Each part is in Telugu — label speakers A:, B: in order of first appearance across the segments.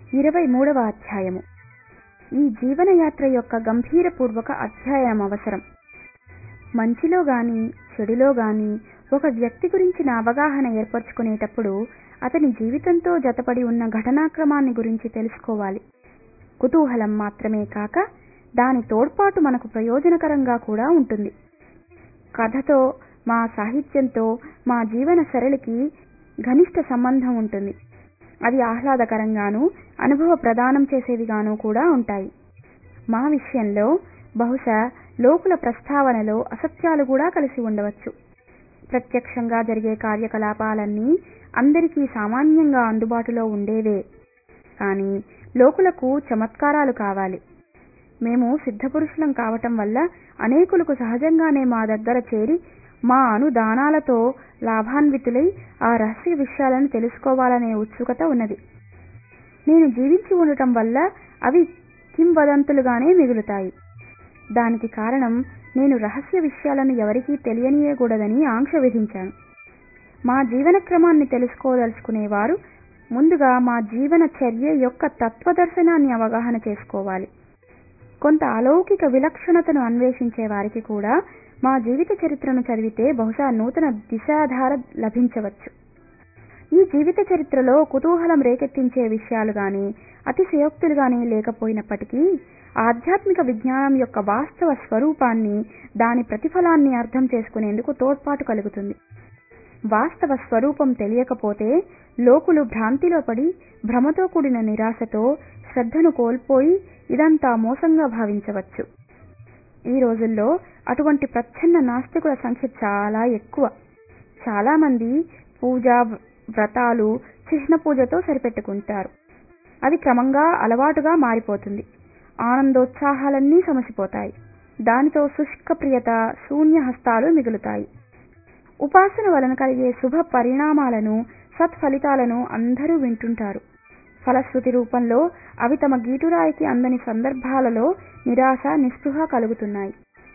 A: ఇరవై మూడవ అధ్యాయము ఈ జీవనయాత్ర యొక్క గంభీరపూర్వక అధ్యయనం అవసరం మంచిలో గాని చెడులో గాని ఒక వ్యక్తి గురించిన అవగాహన ఏర్పరచుకునేటప్పుడు అతని జీవితంతో జతపడి ఉన్న ఘటనాక్రమాన్ని గురించి తెలుసుకోవాలి కుతూహలం మాత్రమే కాక దాని తోడ్పాటు మనకు ప్రయోజనకరంగా కూడా ఉంటుంది కథతో మా సాహిత్యంతో మా జీవన సరళికి ఘనిష్ట సంబంధం ఉంటుంది అవి ఆహ్లాదకరంగాను అనుభవ ప్రదానం చేసేవిగాను కూడా ఉంటాయి మా విషయంలో బహుశా లోకుల ప్రస్తావనలో అసత్యాలు కూడా కలిసి ఉండవచ్చు ప్రత్యక్షంగా జరిగే కార్యకలాపాలన్నీ అందరికీ సామాన్యంగా అందుబాటులో ఉండేవే కానీ లోకులకు చమత్కారాలు కావాలి మేము సిద్ధపురుషులం కావటం వల్ల అనేకులకు సహజంగానే మా దగ్గర చేరి మా అనుదానాలతో లాభాన్వితులై ఆ రహస్య విషయాలను తెలుసుకోవాలనే ఉత్సుకత ఉన్నది నేను జీవించి ఉండటం వల్ల అవి కింవదంతులుగానే మిగులుతాయి దానికి కారణం నేను రహస్య విషయాలను ఎవరికీ తెలియనీయకూడదని ఆంక్ష విధించాను మా జీవన క్రమాన్ని తెలుసుకోదలుచుకునేవారు ముందుగా మా జీవన చర్య యొక్క తత్వదర్శనాన్ని అవగాహన చేసుకోవాలి కొంత అలౌకిక విలక్షణతను అన్వేషించే వారికి కూడా మా జీవిత చరిత్రను చదివితే బహుశా నూతన దిశాధార లభించవచ్చు ఈ జీవిత చరిత్రలో కుతూహలం రేకెత్తించే విషయాలు గాని అతిశయోక్తులు గాని లేకపోయినప్పటికీ ఆధ్యాత్మిక విజ్ఞానం యొక్క వాస్తవ స్వరూపాన్ని దాని ప్రతిఫలాన్ని అర్థం చేసుకునేందుకు తోడ్పాటు కలుగుతుంది వాస్తవ స్వరూపం తెలియకపోతే లోకులు భ్రాంతిలో పడి భ్రమతో కూడిన నిరాశతో శ్రద్ధను కోల్పోయి ఇదంతా మోసంగా భావించవచ్చు ఈ రోజుల్లో అటువంటి ప్రచ్ఛన్న నాస్తికుల సంఖ్య చాలా ఎక్కువ చాలా మంది పూజ వ్రతాలు చిహ్న పూజతో సరిపెట్టుకుంటారు అది క్రమంగా అలవాటుగా మారిపోతుంది ఆనందోత్సాహాలన్నీ సమసిపోతాయి దానితో శుష్క ప్రియత శూన్య హస్తాలు మిగులుతాయి ఉపాసన వలన కలిగే శుభ పరిణామాలను సత్ఫలితాలను అందరూ వింటుంటారు ఫలశ్రుతి రూపంలో అవి తమ గీటురాయికి అందని సందర్భాలలో నిరాశ నిస్పృహ కలుగుతున్నాయి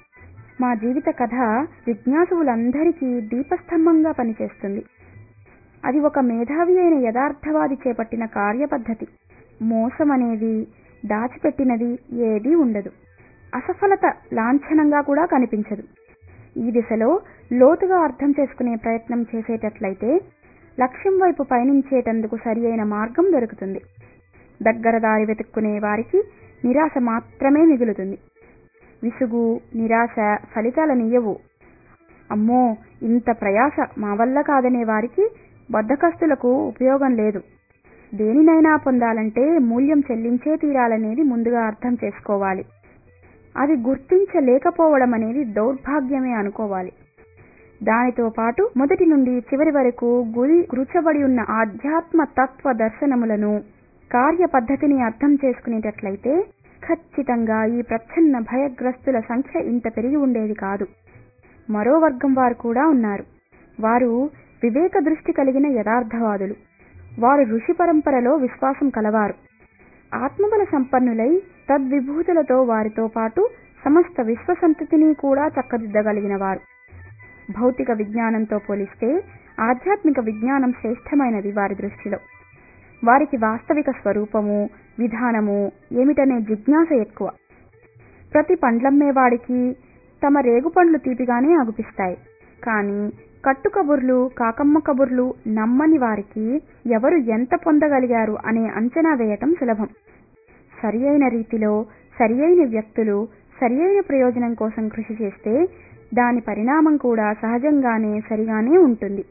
A: మా జీవిత కథ జిజ్ఞాసువులందరికీ దీపస్తంభంగా పనిచేస్తుంది అది ఒక మేధావి అయిన యథార్థవాది చేపట్టిన కార్యపద్ధతి మోసం అనేది దాచిపెట్టినది ఏదీ ఉండదు అసఫలత లాంఛనంగా కూడా కనిపించదు ఈ దిశలో లోతుగా అర్థం చేసుకునే ప్రయత్నం చేసేటట్లయితే లక్ష్యం వైపు పయనించేటందుకు సరి అయిన మార్గం దొరుకుతుంది దగ్గర దారి వెతుక్కునే వారికి నిరాశ మాత్రమే మిగులుతుంది విసుగు నిరాశ ఫలితాలనియ్యవు అమ్మో ఇంత ప్రయాస మా వల్ల కాదనే వారికి బద్ధకస్తులకు ఉపయోగం లేదు దేనినైనా పొందాలంటే మూల్యం చెల్లించే తీరాలనేది ముందుగా అర్థం చేసుకోవాలి అది గుర్తించలేకపోవడం అనేది దౌర్భాగ్యమే అనుకోవాలి దానితో పాటు మొదటి నుండి చివరి వరకు గురి గురుచబడి ఉన్న ఆధ్యాత్మ తత్వ దర్శనములను కార్యపద్ధతిని అర్థం చేసుకునేటట్లయితే ఖచ్చితంగా ఈ ప్రచ్ఛన్న భయగ్రస్తుల సంఖ్య ఇంత పెరిగి ఉండేది కాదు మరో వర్గం వారు కూడా ఉన్నారు వారు వివేక దృష్టి కలిగిన యథార్థవాదులు వారు ఋషి పరంపరలో విశ్వాసం కలవారు ఆత్మబల సంపన్నులై తద్విభూతులతో వారితో పాటు సమస్త విశ్వసంతతిని కూడా చక్కదిద్దగలిగిన వారు భౌతిక విజ్ఞానంతో పోలిస్తే ఆధ్యాత్మిక విజ్ఞానం శ్రేష్టమైనది వారి దృష్టిలో వారికి వాస్తవిక స్వరూపము విధానము ఏమిటనే జిజ్ఞాస ఎక్కువ ప్రతి పండ్లమ్మేవాడికి తమ రేగుపండ్లు తీపిగానే అగుపిస్తాయి కానీ కట్టు కబుర్లు కాకమ్మ కబుర్లు నమ్మని వారికి ఎవరు ఎంత పొందగలిగారు అనే అంచనా వేయటం సులభం సరి అయిన రీతిలో సరి అయిన వ్యక్తులు సరి అయిన ప్రయోజనం కోసం కృషి చేస్తే దాని పరిణామం కూడా సహజంగానే సరిగానే ఉంటుంది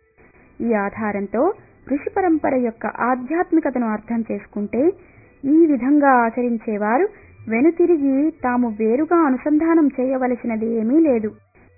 A: ఈ ఆధారంతో ఋషి పరంపర యొక్క ఆధ్యాత్మికతను అర్థం చేసుకుంటే ఈ విధంగా ఆచరించేవారు వెనుతిరిగి తాము వేరుగా అనుసంధానం చేయవలసినది ఏమీ లేదు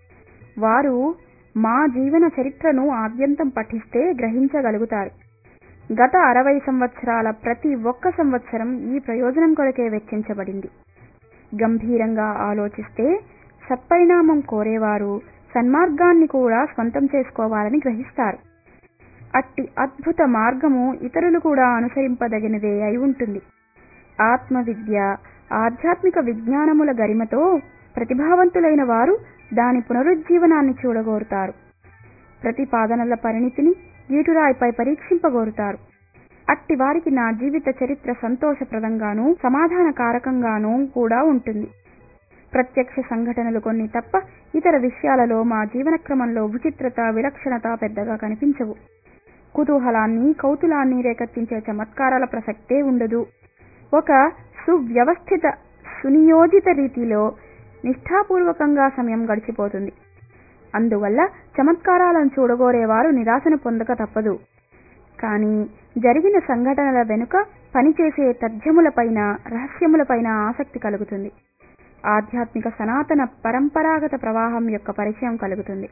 A: వారు మా జీవన చరిత్రను ఆద్యంతం పఠిస్తే గ్రహించగలుగుతారు గత అరవై సంవత్సరాల ప్రతి ఒక్క సంవత్సరం ఈ ప్రయోజనం కొరకే వెచ్చించబడింది గంభీరంగా ఆలోచిస్తే సత్పరిణామం కోరేవారు సన్మార్గాన్ని కూడా స్వంతం చేసుకోవాలని గ్రహిస్తారు అట్టి అద్భుత మార్గము ఇతరులు కూడా అనుసరింపదగినదే అయి ఉంటుంది ఆత్మ విద్య ఆధ్యాత్మిక విజ్ఞానముల గరిమతో ప్రతిభావంతులైన వారు దాని పునరుజ్జీవనాన్ని చూడగోరుతారు ప్రతిపాదనల పరిణితిని గీటురాయిపై పరీక్షింపగోరుతారు అట్టి వారికి నా జీవిత చరిత్ర సంతోషప్రదంగానూ సమాధానకారకంగానూ కూడా ఉంటుంది ప్రత్యక్ష సంఘటనలు కొన్ని తప్ప ఇతర విషయాలలో మా జీవన క్రమంలో విచిత్రత విలక్షణత పెద్దగా కనిపించవు కుతూహలాన్ని కౌతులాన్ని రేకెత్తించే చమత్కారాల ప్రసక్తే ఉండదు ఒక సువ్యవస్థిత సునియోజిత రీతిలో నిష్ఠాపూర్వకంగా సమయం గడిచిపోతుంది అందువల్ల చమత్కారాలను చూడగోరేవారు నిరాశను పొందక తప్పదు కానీ జరిగిన సంఘటనల వెనుక పనిచేసే తథ్యములపైన రహస్యములపైన ఆసక్తి కలుగుతుంది ఆధ్యాత్మిక సనాతన పరంపరాగత ప్రవాహం యొక్క పరిచయం కలుగుతుంది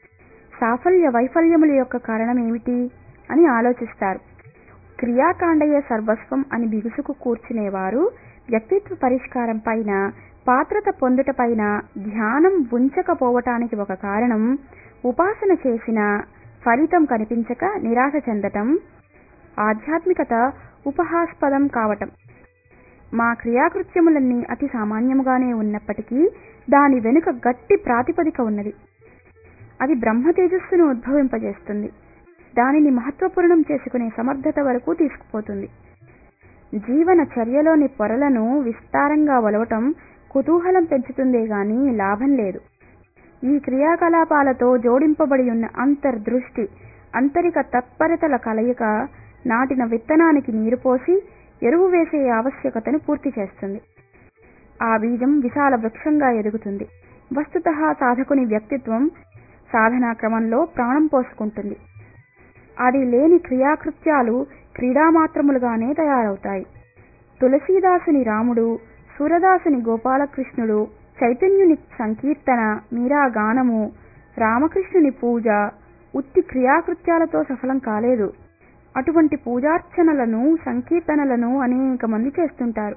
A: సాఫల్య వైఫల్యముల యొక్క కారణం ఏమిటి అని ఆలోచిస్తారు క్రియాకాండయే సర్వస్వం అని బిగుసుకు కూర్చునేవారు వ్యక్తిత్వ పరిష్కారం పైన పాత్రత పొందుట పైన ధ్యానం ఉంచకపోవటానికి ఒక కారణం ఉపాసన చేసిన ఫలితం కనిపించక నిరాశ చెందటం ఆధ్యాత్మికత ఉపహాస్పదం కావటం మా క్రియాకృత్యములన్నీ అతి సామాన్యముగానే ఉన్నప్పటికీ దాని వెనుక గట్టి ప్రాతిపదిక ఉన్నది అది బ్రహ్మ తేజస్సును ఉద్భవింపజేస్తుంది దానిని మహత్వపూర్ణం చేసుకునే సమర్థత వరకు తీసుకుపోతుంది జీవన చర్యలోని పొరలను విస్తారంగా వలవటం కుతూహలం పెంచుతుందే గాని లాభం లేదు ఈ క్రియాకలాపాలతో జోడింపబడి ఉన్న అంతర్దృష్టి అంతరిక తత్పరతల కలయిక నాటిన విత్తనానికి నీరు పోసి ఎరువు వేసే ఆవశ్యకతను పూర్తి చేస్తుంది ఆ బీజం విశాల వృక్షంగా ఎదుగుతుంది వస్తుత సాధకుని వ్యక్తిత్వం సాధనా క్రమంలో ప్రాణం పోసుకుంటుంది అది లేని క్రియాకృత్యాలు క్రీడామాత్రములుగానే తయారవుతాయి తులసీదాసుని రాముడు సూరదాసుని గోపాలకృష్ణుడు చైతన్యుని సంకీర్తన మీరా గానము రామకృష్ణుని పూజ ఉత్తి క్రియాకృత్యాలతో సఫలం కాలేదు అటువంటి పూజార్చనలను సంకీర్తనలను అనేక మంది చేస్తుంటారు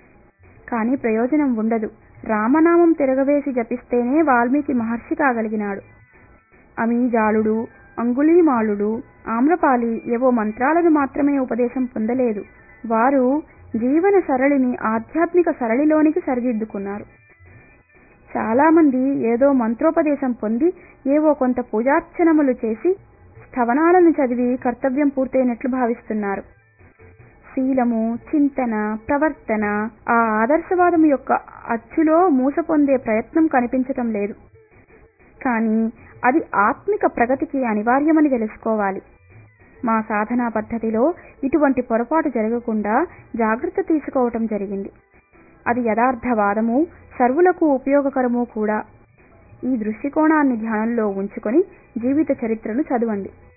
A: కానీ ప్రయోజనం ఉండదు రామనామం తిరగవేసి జపిస్తేనే వాల్మీకి మహర్షి కాగలిగినాడు అమీజాలుడు అంగుళీమాలుడు ఆమ్రపాలి ఏవో మంత్రాలను మాత్రమే ఉపదేశం పొందలేదు వారు జీవన సరళిని ఆధ్యాత్మిక సరళిలోనికి సరిదిద్దుకున్నారు చాలామంది ఏదో మంత్రోపదేశం పొంది ఏవో కొంత పూజార్చనములు చేసి స్థవనాలను చదివి కర్తవ్యం పూర్తయినట్లు భావిస్తున్నారు శీలము చింతన ప్రవర్తన ఆ ఆదర్శవాదం యొక్క అచ్చులో మూసపొందే ప్రయత్నం కనిపించటం లేదు కానీ అది ఆత్మిక ప్రగతికి అనివార్యమని తెలుసుకోవాలి మా సాధనా పద్ధతిలో ఇటువంటి పొరపాటు జరగకుండా జాగ్రత్త తీసుకోవటం జరిగింది అది యథార్థవాదము సర్వులకు ఉపయోగకరము కూడా ఈ దృష్టికోణాన్ని ధ్యానంలో ఉంచుకొని జీవిత చరిత్రను చదవండి